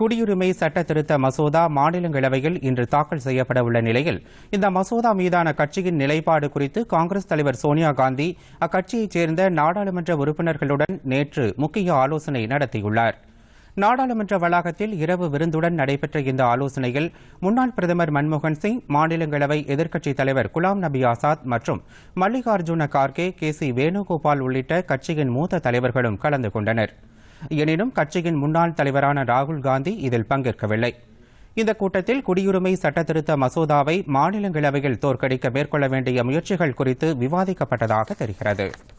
குடியுரிமை சட்ட திருத்த மசோதா மாநிலங்களவையில் இன்று தாக்கல் செய்யப்பட உள்ள நிலையில் இந்த மசோதா மீதான கட்சியின் நிலைப்பாடு குறித்து காங்கிரஸ் தலைவர் சோனியா காந்தி அக்கட்சியைச் சேர்ந்த நாடாளுமன்ற உறுப்பினர்களுடன் நேற்று முக்கிய ஆலோசனை நடத்தியுள்ளார் நாடாளுமன்ற வளாகத்தில் இரவு விருந்துடன் நடைபெற்ற இந்த ஆலோசனையில் முன்னாள் பிரதமர் மன்மோகன் சிங் மாநிலங்களவை எதிர்க்கட்சித் தலைவர் குலாம் நபி ஆசாத் மற்றும் மல்லிகார்ஜுன கார்கே கே சி வேணுகோபால் உள்ளிட்ட கட்சியின் மூத்த தலைவர்களும் கலந்து கொண்டனர் எனினும் கட்சியின் முன்னாள் தலைவரான ராகுல் காந்தி இதில் பங்கேற்கவில்லை இந்த கூட்டத்தில் குடியுரிமை சட்டத்திருத்த மசோதாவை மாநிலங்களவையில் தோற்கடிக்க மேற்கொள்ள வேண்டிய முயற்சிகள் குறித்து விவாதிக்கப்பட்டதாக தெரிகிறது